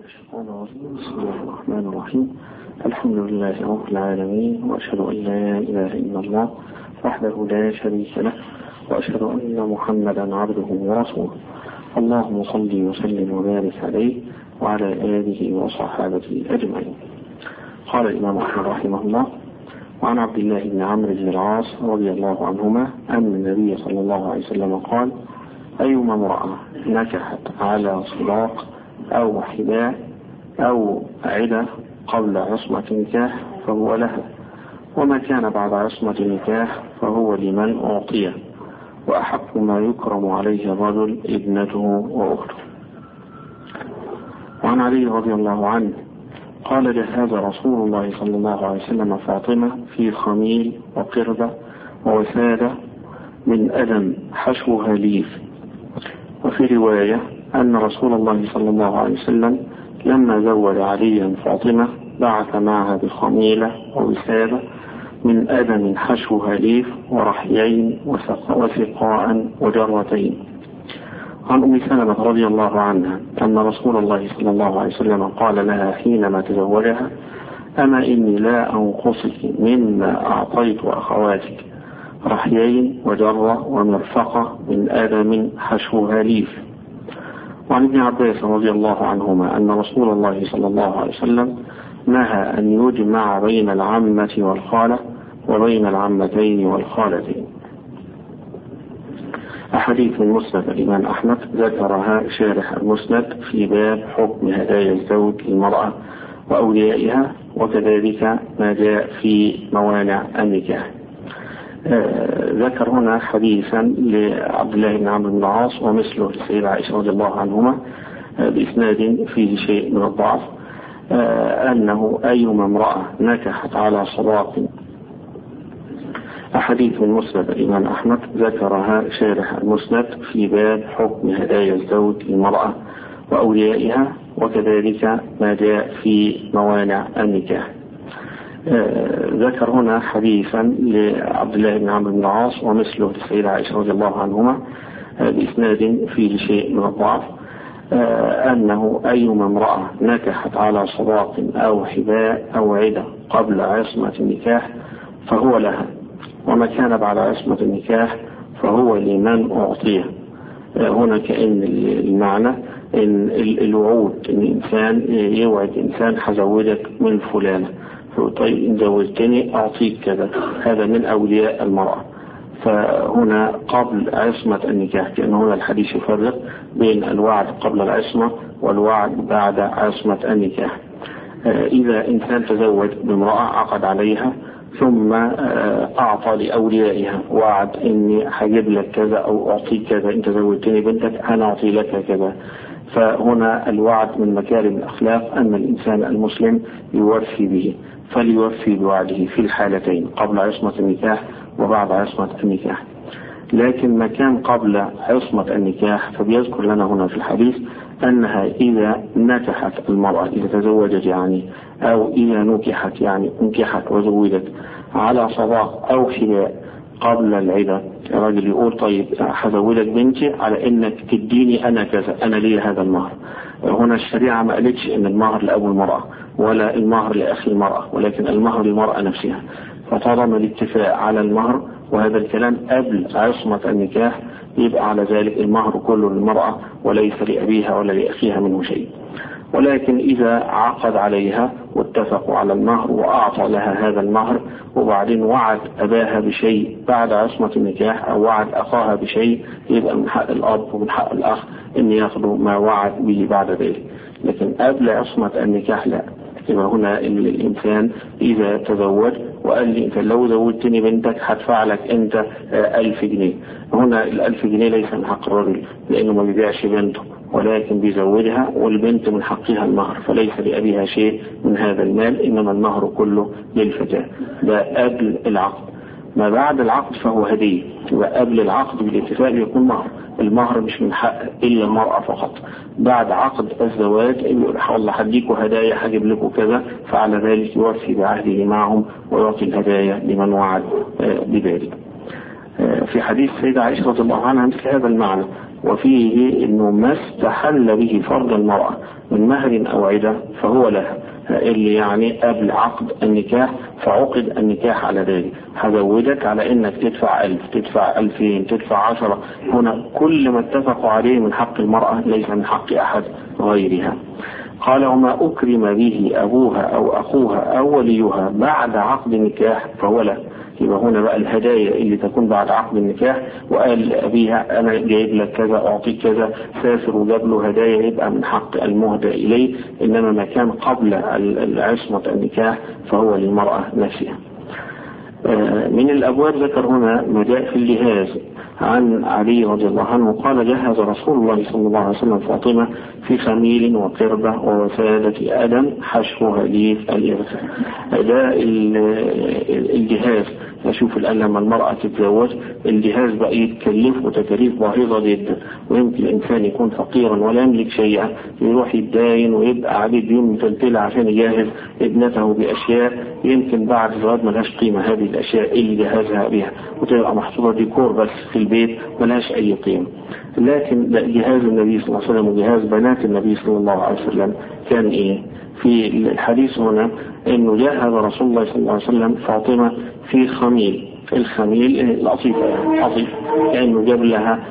الشيطان الرجيم بسم الله الرحمن الرحيم الحمد لله رب العالمين وأشهد أن لا إله إلا الله وحده لا شريك له وأشهد أن محمدا عبده ورسوله اللهم صل وسلم وبارك عليه وعلى آله وصحابته أجمعين قال الإمام أحمد رحمه الله وعن عبد الله بن عمرو بن العاص رضي الله عنهما أن النبي صلى الله عليه وسلم قال أيما امرأة نكحت على صداق أو حباء أو عدة قبل عصمة نكاح فهو لها وما كان بعد عصمة نكاح فهو لمن أعطيه وأحق ما يكرم عليه الرجل ابنته وأخته وعن علي رضي الله عنه قال جهز رسول الله صلى الله عليه وسلم فاطمة في خميل وقردة ووسادة من أدم حشوها ليف وفي رواية أن رسول الله صلى الله عليه وسلم لما زوج عليا فاطمة بعث معها بخميلة ووسادة من أدم حشوها ليف ورحيين وسقاء وجرتين عن أم سلمة رضي الله عنها أن رسول الله صلى الله عليه وسلم قال لها حينما تزوجها أما إني لا أنقصك مما أعطيت أخواتك رحيين وجرة ومرفقة من آدم حشوها ليف وعن ابن عباس رضي الله عنهما أن رسول الله صلى الله عليه وسلم نهى أن يجمع بين العمة والخالة وبين العمتين والخالتين أحاديث من مسند الإمام أحمد ذكرها شارح المسند في باب حكم هدايا الزوج للمرأة وأوليائها وكذلك ما جاء في موانع النكاح آه ذكر هنا حديثا لعبد الله بن عمرو بن العاص ومثله للسيدة عائشة رضي الله عنهما آه بإسناد فيه شيء من الضعف آه أنه أيما امرأة نكحت على صداق أحاديث من مسند الإمام أحمد ذكرها شارح المسند في باب حكم هدايا الزوج للمرأة وأوليائها وكذلك ما جاء في موانع النكاح آه ذكر هنا حديثا لعبد الله بن عمرو بن العاص ومثله للسيدة عائشة رضي الله عنهما آه بإسناد فيه شيء من الضعف آه أنه أيما امرأة نكحت على صداق أو حباء أو عدة قبل عصمة النكاح فهو لها وما كان بعد عصمة النكاح فهو لمن أعطيه هنا كأن المعنى إن الوعود إن إنسان يوعد إنسان هزوجك من فلانة طيب إن زوجتني أعطيك كذا هذا من أولياء المرأة فهنا قبل عصمة النكاح كأن هنا الحديث يفرق بين الوعد قبل العصمة والوعد بعد عصمة النكاح إذا إنسان تزوج بامرأة عقد عليها ثم أعطى لأوليائها وعد إني هجيب لك كذا أو أعطيك كذا أنت زوجتني بنتك أنا أعطي لك كذا فهنا الوعد من مكارم الأخلاق أن الإنسان المسلم يوفي به فليوفي بوعده في الحالتين قبل عصمة النكاح وبعد عصمة النكاح لكن ما كان قبل عصمة النكاح فبيذكر لنا هنا في الحديث أنها إذا نكحت المرأة إذا تزوجت يعني أو إذا نكحت يعني انكحت وزوجت على صداق أو حباء قبل العدة الراجل يقول طيب هزوجك بنتي على إنك تديني أنا كذا أنا لي هذا المهر هنا الشريعة ما قالتش إن المهر لأبو المرأة ولا المهر لأخي المرأة ولكن المهر للمرأة نفسها فطالما الاتفاق على المهر وهذا الكلام قبل عصمة النكاح يبقى على ذلك المهر كله للمرأة وليس لأبيها ولا لأخيها منه شيء ولكن إذا عقد عليها واتفقوا على المهر وأعطى لها هذا المهر وبعدين وعد أباها بشيء بعد عصمة النكاح أو وعد أخاها بشيء يبقى من حق الأب ومن حق الأخ أن ياخدوا ما وعد به بعد ذلك لكن قبل عصمة النكاح لا يبقى هنا إن الإنسان إذا تزوج وقال لي أنت لو زوجتني بنتك هدفع لك أنت ألف جنيه هنا الألف جنيه ليس من حق الرجل لأنه ما بيبيعش بنته ولكن بيزوجها والبنت من حقها المهر فليس لأبيها شيء من هذا المال إنما المهر كله للفتاة ده قبل العقد ما بعد العقد فهو هدية وقبل العقد بالاتفاق يكون مهر المهر مش من حق إلا المرأة فقط بعد عقد الزواج يقول والله هديكوا هدايا هجيب لكم كذا فعلى ذلك يوفي بعهده معهم ويعطي الهدايا لمن وعد بذلك في حديث سيدة عائشة رضي الله عنها مثل هذا المعنى وفيه انه ما استحل به فرض المرأة من مهر او عدة فهو لها اللي يعني قبل عقد النكاح فعقد النكاح على ذلك هزودك على انك تدفع ألف تدفع ألفين تدفع عشرة هنا كل ما اتفقوا عليه من حق المرأة ليس من حق أحد غيرها قال وما أكرم به أبوها أو أخوها أو وليها بعد عقد النكاح فهو له يبقى هنا بقى الهدايا اللي تكون بعد عقد النكاح وقال لأبيها أنا جايب لك كذا أعطيك كذا سافر وجاب له هدايا يبقى من حق المهدى إليه إنما ما كان قبل عصمة النكاح فهو للمرأة نفسها من الأبواب ذكر هنا ما جاء في الجهاز عن علي رضي الله عنه قال جهز رسول الله صلى الله عليه وسلم فاطمة في خميل وقربة ووسادة أدم حشوها للإرث ده الجهاز أشوف الآن لما المرأة تتزوج الجهاز بقى يتكلف وتكاليف باهظة جدا ويمكن الإنسان يكون فقيرا ولا يملك شيئا يروح يتداين ويبقى عليه ديون متلتلة عشان يجهز ابنته بأشياء يمكن بعد الزواج ملهاش قيمة هذه الأشياء اللي جهزها بها وتبقى محطوطة ديكور بس في البيت ملهاش أي قيمة لكن جهاز النبي صلى الله عليه وسلم وجهاز بنات النبي صلى الله عليه وسلم كان إيه؟ في الحديث هنا انه جهز رسول الله صلى الله عليه وسلم فاطمة في خميل الخميل القطيفة قطيف كأنه جاب لها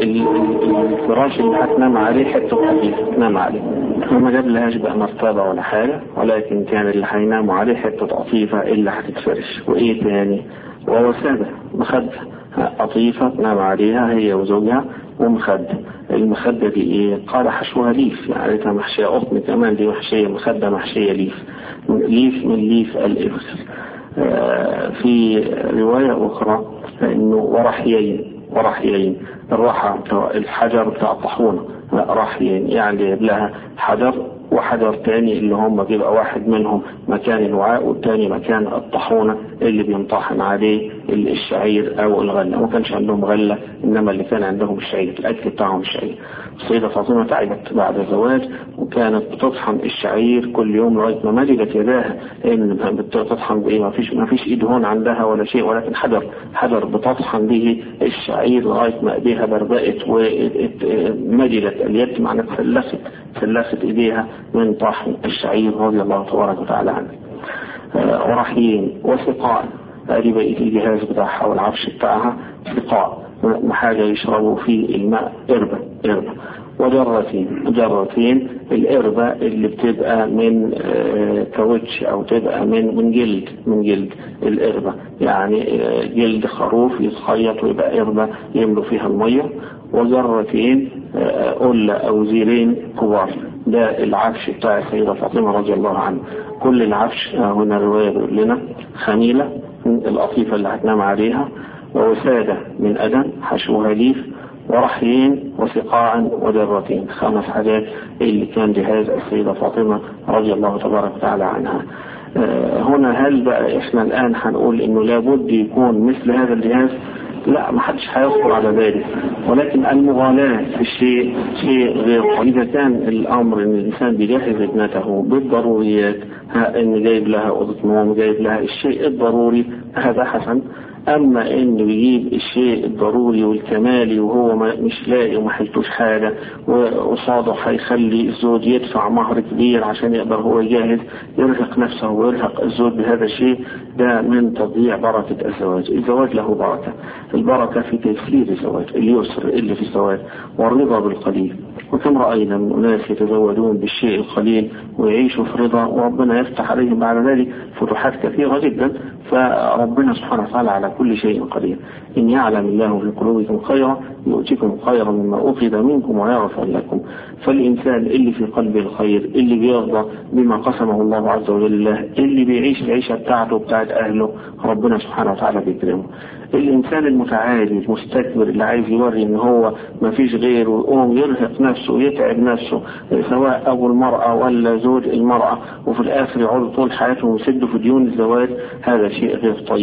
الفراش اللي هتنام عليه حتة قطيفة تنام عليه وما جاب لهاش بقى مرتبة ولا حاجة ولكن كان اللي هيناموا عليه حتة قطيفة اللي هتتفرش وإيه تاني ووسادة مخدة قطيفة تنام عليها هي وزوجها ومخدة المخدة دي ايه قال حشوها ليف يعني محشية قطن كمان دي محشية مخدة محشية ليف ليف من ليف الإبس آه في رواية أخرى إنه ورحيين ورحيين الرحى الحجر بتاع الطحونة رحيين يعني لها حجر وحجر تاني اللي هم بيبقى واحد منهم مكان الوعاء والتاني مكان الطحونة اللي بينطحن عليه الشعير او الغلة ما كانش عندهم غلة انما اللي كان عندهم الشعير الاكل بتاعهم الشعير السيدة فاطمة تعبت بعد الزواج وكانت بتطحن الشعير كل يوم لغاية ما ملكت يداها لان بتطحن بايه ما فيش ما فيش ايد هون عندها ولا شيء ولكن حجر حجر بتطحن به الشعير لغاية ما ايديها بربقت ومجلت اليد معناها تفلست تفلست ايديها من طحن الشعير رضي الله تبارك وتعالى عنه ورحيين وسقاء ادي بقيه الجهاز بتاعها والعفش بتاعها سقاء حاجه يشربوا فيه الماء قربه قربه وجرتين جرتين القربة اللي بتبقى من كاوتش او تبقى من من جلد من جلد القربة يعني جلد خروف يتخيط ويبقى قربة يملوا فيها المية وجرتين قلة او زيرين كبار ده العفش بتاع السيدة فاطمة رضي الله عنها كل العفش هنا رواية بيقول لنا خميلة القطيفة اللي هتنام عليها ووسادة من أدم حشوها ليف ورحيين وسقاعا ودرتين خمس حاجات اللي كان جهاز السيدة فاطمة رضي الله تبارك وتعالى عنها هنا هل بقى احنا الآن هنقول انه لابد يكون مثل هذا الجهاز لا ما حدش هيصبر على ذلك ولكن المغالاة في الشيء شيء غير إذا كان الأمر إن الإنسان بيجهز ابنته بالضروريات ها إن جايب لها أوضة نوم جايب لها الشيء الضروري هذا حسن أما إنه يجيب الشيء الضروري والكمالي وهو مش لاقي وما حيلتوش حاجة وقصاده هيخلي الزوج يدفع مهر كبير عشان يقدر هو يجهز يرهق نفسه ويرهق الزوج بهذا الشيء ده من تضييع بركة الزواج الزواج له بركة البركة في تيسير الزواج اليسر اللي في الزواج والرضا بالقليل وكم رأينا من أناس يتزوجون بالشيء القليل ويعيشوا في رضا وربنا يفتح عليهم بعد ذلك فتوحات كثيرة جدا فربنا سبحانه وتعالى على كل شيء قدير إن يعلم الله في قلوبكم خيرا يؤتكم خيرا مما أخذ منكم ويغفر لكم فالإنسان اللي في قلبه الخير اللي بيرضى بما قسمه الله عز وجل له اللي بيعيش العيشة بتاعته بتاعت أهله ربنا سبحانه وتعالى بيكرمه الإنسان المتعالي المستكبر اللي عايز يوري إن هو ما فيش غيره ويقوم يرهق نفسه ويتعب نفسه سواء أبو المرأة ولا زوج المرأة وفي الآخر يقعدوا طول حياتهم يسدوا في ديون الزواج هذا شيء غير طيب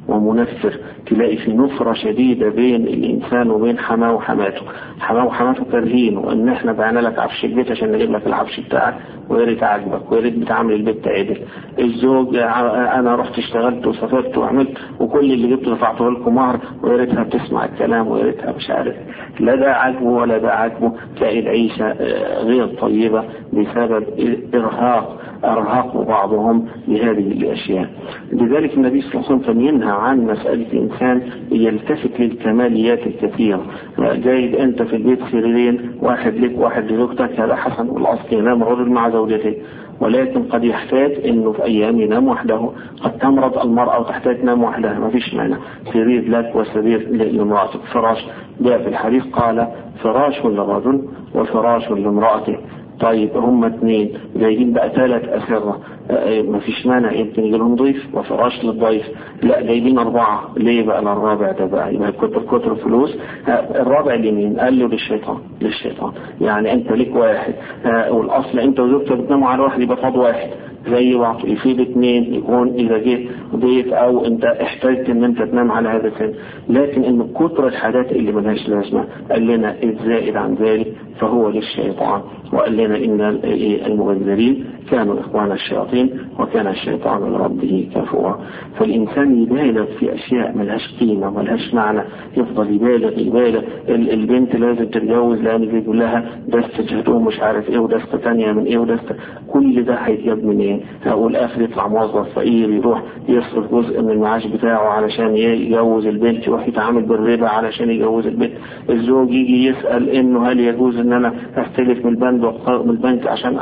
ومنفر تلاقي في نفرة شديدة بين الإنسان وبين حماه وحماته حماه وحماته كارهين وإن إحنا بعنا لك عفش البيت عشان نجيب لك العفش بتاعك ويا ريت عاجبك ويا ريت بتعامل البيت عدل الزوج أنا رحت اشتغلت وسافرت وعملت وكل اللي جبته دفعته لكم مهر ويا ريتها بتسمع الكلام ويا ريتها مش عارف لا ده عاجبه ولا ده عاجبه تلاقي العيشة غير طيبة بسبب إرهاق أرهقوا بعضهم بهذه الأشياء لذلك النبي صلى الله عليه وسلم كان ينهى عن مسألة الإنسان يلتفت للكماليات الكثيرة جايب أنت في البيت سريرين واحد لك واحد لزوجتك هذا حسن والأصل ينام الرجل مع زوجته ولكن قد يحتاج انه في ايام ينام وحده قد تمرض المرأة وتحتاج تنام وحدها ما فيش مانع سرير لك وسرير لامرأتك فراش جاء في الحديث قال فراش للرجل وفراش لامرأته طيب هم اثنين جايين بقى ثلاث أسرة ما فيش مانع يمكن يجي لهم ضيف وفراش للضيف لا جايبين أربعة ليه بقى الرابع ده بقى يبقى كتر كتر فلوس الرابع لمين قال له للشيطان للشيطان يعني أنت ليك واحد والأصل أنت وزوجتك بتناموا على واحد يبقى فاض واحد زي بعض يفيد اثنين يكون اذا جيت ضيف او انت احتجت ان انت تنام على هذا السن لكن ان كتر الحاجات اللي ملهاش لازمه قال لنا الزائد عن ذلك فهو للشيطان وقال لنا ان المبذرين كانوا اخوان الشياطين وكان الشيطان لربه كفورا فالانسان يبالغ في اشياء ملهاش قيمه ملهاش معنى يفضل يبالغ يبالغ البنت لازم تتجوز لان يقول لها دستة هدوم مش عارف ايه ودستة تانية من ايه ودستة كل ده هيتجاب من ايه والاخر يطلع موظف فقير يروح يصرف جزء من المعاش بتاعه علشان يجوز البنت يروح يتعامل بالربا علشان يجوز البنت الزوج يجي يسال انه هل يجوز ان انا استلف من البنك من البنك عشان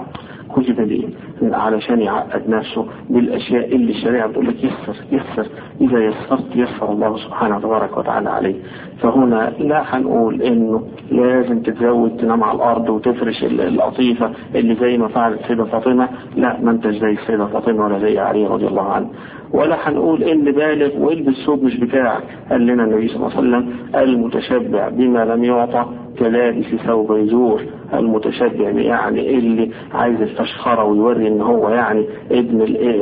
كل ده ليه؟ علشان يعقد نفسه بالاشياء اللي الشريعه بتقول لك يسر يسر اذا يسرت يسر الله سبحانه تبارك وتعالى عليه فهنا لا هنقول انه لازم تتزوج تنام على الارض وتفرش القطيفه اللي زي ما فعلت السيده فاطمه لا ما انتش زي السيده فاطمه ولا زي علي رضي الله عنه ولا هنقول ان بالغ والبس ثوب مش بتاعك قال لنا النبي صلى الله عليه وسلم المتشبع بما لم يعطى كلابس ثوب يزور المتشبع يعني اللي عايز الفشخره ويوري ان هو يعني ابن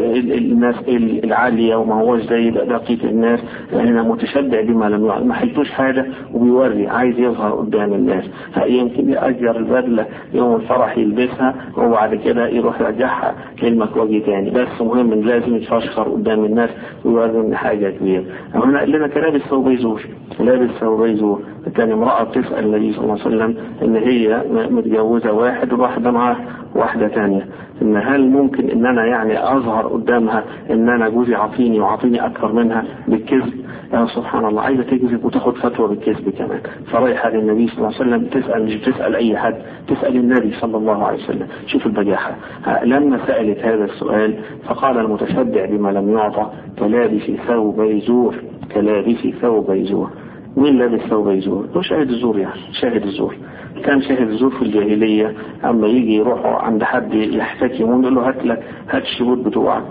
الناس العاليه وما هوش زي بقيه الناس هنا متشبع بما لم يعطى ما حلتوش حاجه وبيوري عايز يظهر قدام الناس يمكن يأجر البدله يوم الفرح يلبسها وبعد كده يروح يرجعها للمكواجي تاني بس مهم لازم يتفشخر قدام الناس ويوري ان حاجه كبيره هنا قال لنا كلابس ثوب يزور لابس ثوب يزور كان امرأة بتسأل النبي صلى الله عليه وسلم ان هي متجوزة واحد وواحدة معاه واحدة تانية ان هل ممكن ان انا يعني اظهر قدامها ان انا جوزي عاطيني وعاطيني اكثر منها بالكذب يا سبحان الله عايزة تكذب وتاخد فتوى بالكذب كمان فرايحة للنبي صلى الله عليه وسلم تسأل مش بتسأل اي حد تسأل النبي صلى الله عليه وسلم شوف البجاحة لما سألت هذا السؤال فقال المتشبع بما لم يعطى كلابس ثوب يزور كلابس ثوب يزور مين لابس ثوب يزور؟ هو شاهد الزور يعني شاهد الزور كان شاهد الزور في الجاهلية أما يجي يروحوا عند حد يحتكمون يقول له هات لك هات الشهود بتوعك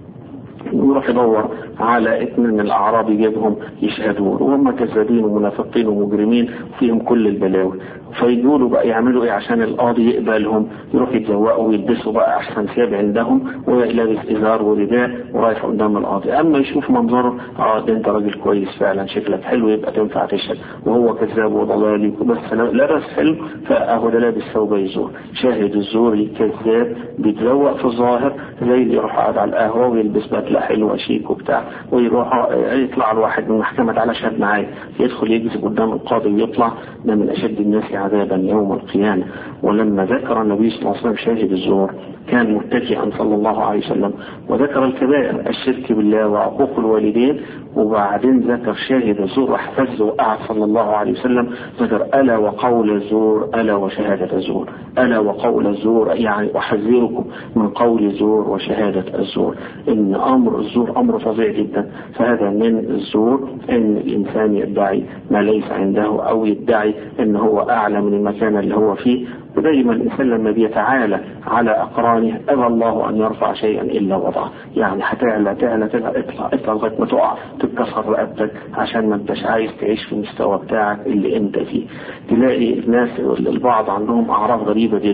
ويروح يدور على اثنين من الاعراب يجيبهم يشهدون وهم كذابين ومنافقين ومجرمين وفيهم كل البلاوي فيقولوا بقى يعملوا ايه عشان القاضي يقبلهم يروح يتزوقوا ويلبسوا بقى احسن ثياب عندهم ولابس ازار ورداء ورايح قدام القاضي اما يشوف منظره اه ده انت راجل كويس فعلا شكلك حلو يبقى تنفع تشهد وهو كذاب وضلالي بس لبس حلو فاهو ده لابس ثوب يزور شاهد الزور كذاب بيتزوق في الظاهر زي اللي يروح قاعد على القهوه ويلبس بدله حلوه شيك وبتاع ويروح يطلع الواحد من المحكمه تعالى شهد معايا يدخل يجذب قدام القاضي ويطلع ده من اشد الناس عذابا يوم القيامة ولما ذكر النبي صلى الله عليه وسلم شاهد الزور كان متكئا صلى الله عليه وسلم وذكر الكبائر الشرك بالله وعقوق الوالدين وبعدين ذكر شاهد الزور واحتز وقعد صلى الله عليه وسلم ذكر ألا وقول الزور ألا وشهادة الزور ألا وقول الزور يعني أحذركم من قول الزور وشهادة الزور إن أمر الزور أمر فظيع جدا فهذا من الزور إن الإنسان يدعي ما ليس عنده أو يدعي إن هو أعلى من المكان اللي هو فيه ودايما الإنسان لما بيتعالى على أقرانه أبى الله أن يرفع شيئا إلا وضعه يعني هتعلى تعلى تعلى اطلع اطلع لغاية ما تقع تتكسر رقبتك عشان ما انتش عايز تعيش في المستوى بتاعك اللي انت فيه تلاقي الناس البعض عندهم أعراض غريبة جدا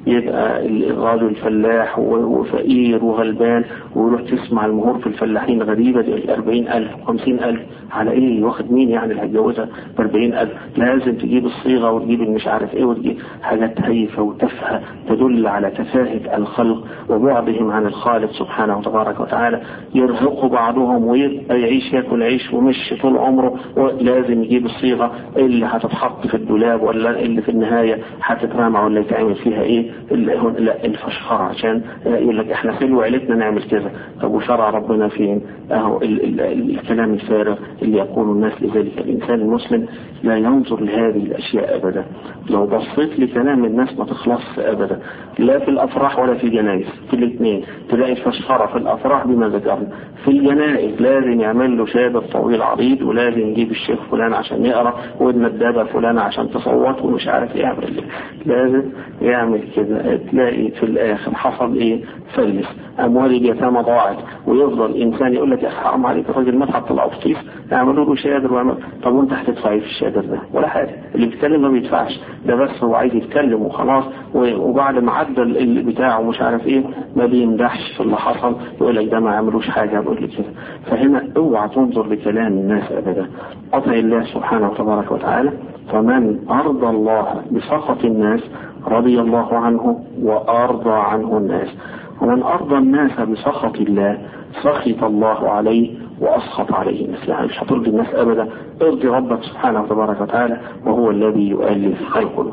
يبقى الراجل فلاح وفقير وغلبان ويروح تسمع المهور في الفلاحين غريبة دي 40000 50000 على ايه واخد مين يعني اللي هيتجوزها ب 40000 لازم تجيب الصيغة وتجيب مش عارف ايه وتجيب حاجات هايفة وتافهة تدل على تفاهة الخلق وبعدهم عن الخالق سبحانه وتبارك وتعالى يرهق بعضهم ويبقى يعيش ياكل عيش ومش طول عمره لازم يجيب الصيغة اللي هتتحط في الدولاب ولا اللي في النهاية هتترمى ولا يتعمل فيها ايه لا الفشخرة عشان يقول لك احنا خلوا عيلتنا نعمل كذا طب وشرع ربنا فين اهو ال ال ال الكلام الفارغ اللي يقول الناس لذلك الانسان المسلم لا ينظر لهذه الاشياء ابدا لو بصيت لكلام الناس ما تخلصش ابدا لا في الافراح ولا في الجنائز في الاثنين تلاقي الفشخرة في الافراح بما ذكرنا في الجنائز لازم يعمل له شهاده طويل عريض ولازم يجيب الشيخ فلان عشان يقرا والندابه فلان عشان تصوت ومش عارف يعمل لازم يعمل كده تلاقي في الاخر حصل ايه فلس اموال اليتامى ضاعت ويفضل انسان يقول لك يا اخي حرام عليك الراجل ما حط القطيف اعملوا له شادر وعمل طب وانت هتدفع ايه في الشادر ده ولا حاجه اللي بيتكلم ما بيدفعش ده بس هو عايز يتكلم وخلاص وبعد ما عدى اللي بتاعه مش عارف ايه ما بيمدحش في اللي حصل يقول لك ده ما عملوش حاجه بقول لك كده فهنا اوعى تنظر لكلام الناس ابدا اطع الله سبحانه وتبارك وتعالى فمن ارضى الله بسخط الناس رضي الله عنه وارضى عنه الناس ومن أرضى الناس بسخط الله سخط الله عليه وأسخط عليه الناس يعني مش هترضي الناس أبدا ارضي ربك سبحانه وتبارك وتعالى وهو الذي يؤلف القلوب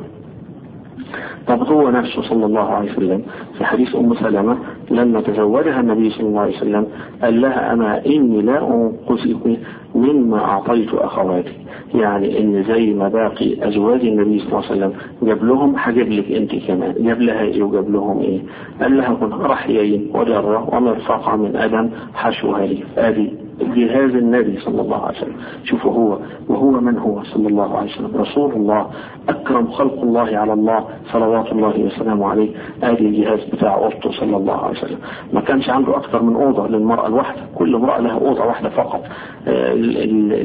طب هو نفسه صلى الله عليه وسلم في حديث أم سلمة لما تزوجها النبي صلى الله عليه وسلم قال لها أما إني لا أنقذك مما أعطيت أخواتي يعني إن زي ما باقي أزواج النبي صلى الله عليه وسلم جاب لهم هجيب لك أنت كمان جاب لها إيه وجاب لهم إيه قال لها كن رحيين وجرة ومرفقة من أدم حشوها لي آدي جهاز النبي صلى الله عليه وسلم شوفوا هو وهو من هو صلى الله عليه وسلم رسول الله أكرم خلق الله على الله صلوات الله وسلامه عليه آدي الجهاز بتاع أوضته صلى الله عليه وسلم ما كانش عنده أكثر من أوضة للمرأة الواحدة كل امرأة لها أوضة واحدة فقط ال ال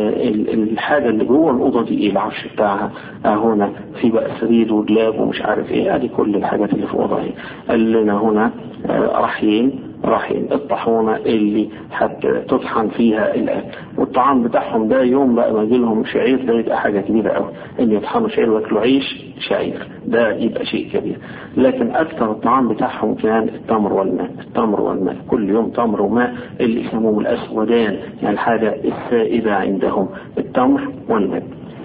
ال الحاجة اللي جوه الأوضة دي إيه العرش بتاعها هنا في بقى سرير ودلاب ومش عارف إيه آدي كل الحاجات اللي في الأوضة هي قال لنا هنا رحيين رحيم الطحونة اللي حتى تطحن فيها الأكل والطعام بتاعهم ده يوم بقى ما لهم شعير ده يبقى حاجة كبيرة قوي ان يطحنوا شعير وياكلوا عيش شعير ده يبقى شيء كبير لكن أكثر الطعام بتاعهم كان التمر والماء التمر والماء كل يوم تمر وماء اللي يسموهم الأسودان يعني الحاجة السائدة عندهم التمر والماء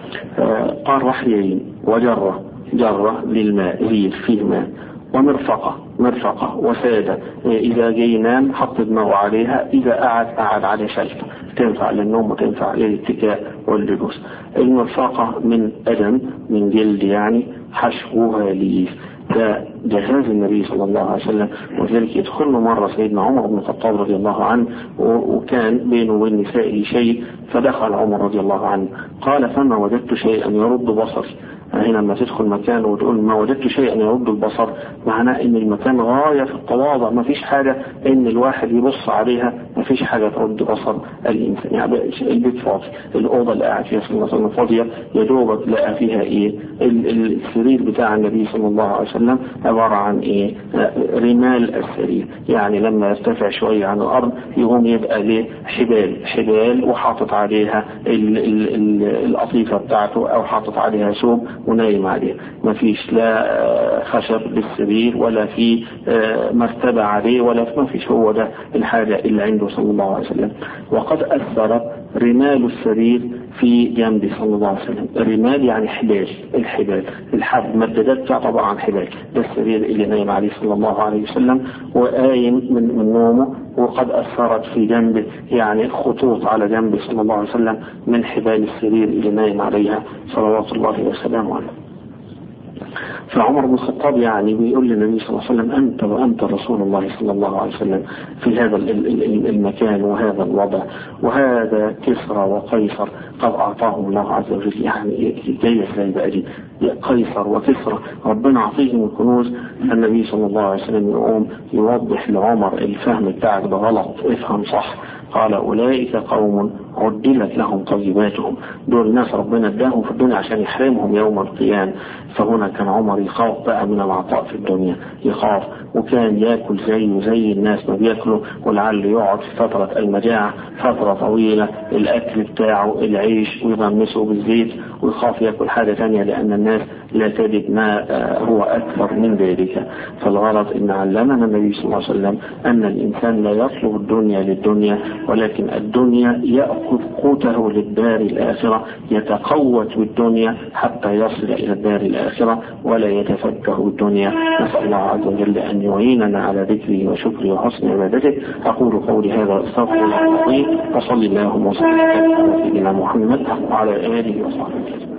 قال رحيين وجرة جرة للماء ريف فيه ماء ومرفقة مرفقة وسادة إذا جه ينام حط دماغه عليها إذا قعد قعد على شلته تنفع للنوم وتنفع للاتكاء والجلوس المرفقة من أدم من جلد يعني حشوها ليف ده جهاز النبي صلى الله عليه وسلم وذلك يدخل مرة سيدنا عمر بن الخطاب رضي الله عنه وكان بينه وبين نسائه شيء فدخل عمر رضي الله عنه قال فما وجدت شيئا يرد بصري هنا لما تدخل مكان وتقول ما وجدت شيئا يرد البصر معناه ان المكان غاية في التواضع ما فيش حاجة ان الواحد يبص عليها ما فيش حاجة ترد بصر الانسان يعني البيت فاضي الاوضة اللي قاعد فيها صلى الله عليه وسلم فاضية يا دوبك لقى فيها ايه السرير بتاع النبي صلى الله عليه وسلم عبارة عن ايه رمال السرير يعني لما يرتفع شوية عن الارض يقوم يبقى ليه حبال حبال وحاطط عليها القطيفة بتاعته او حاطط عليها ثوب ونايم عليه ما فيش لا خشب للسرير ولا في مرتبة عليه ولا ما فيش هو ده الحاجة اللي عنده صلى الله عليه وسلم وقد أثر رمال السرير في جنبه صلى الله عليه وسلم الرمال يعني حبال الحبال الحب مددات تعتبر عن حبال ده السرير اللي نايم عليه صلى الله عليه وسلم وقايم من, من نومه وقد أثرت في جنبه يعني خطوط على جنبه صلى الله عليه وسلم من حبال السرير اللي نايم عليها صلوات الله وسلامه عليه فعمر بن الخطاب يعني بيقول للنبي صلى الله عليه وسلم أنت وأنت رسول الله صلى الله عليه وسلم في هذا المكان وهذا الوضع وهذا كسرى وقيصر قد أعطاهم الله عز وجل يعني جاية ازاي بقى دي قيصر وكسرى ربنا أعطيهم الكنوز النبي صلى الله عليه وسلم يقوم يوضح لعمر الفهم بتاعك ده غلط افهم صح قال أولئك قوم عدلت لهم طيباتهم دول ناس ربنا اداهم في الدنيا عشان يحرمهم يوم القيامة فهنا كان عمر يخاف بقى من العطاء في الدنيا يخاف وكان ياكل زيه زي الناس ما بياكلوا ولعل يقعد في فترة المجاعة فترة طويلة الأكل بتاعه العيش ويغمسه بالزيت ويخاف ياكل حاجة تانية لأن الناس لا تجد ما هو أكثر من ذلك فالغرض أن علمنا النبي صلى الله عليه وسلم أن الإنسان لا يطلب الدنيا للدنيا ولكن الدنيا يأخذ قوته للدار الآخرة يتقوت بالدنيا حتى يصل إلى الدار الآخرة ولا يتفكه بالدنيا نسأل الله عز وجل أن يعيننا على ذكره وشكره وحسن عبادته أقول قولي هذا أستغفر الله العظيم وصلي اللهم وسلم على سيدنا محمد وعلى آله وصحبه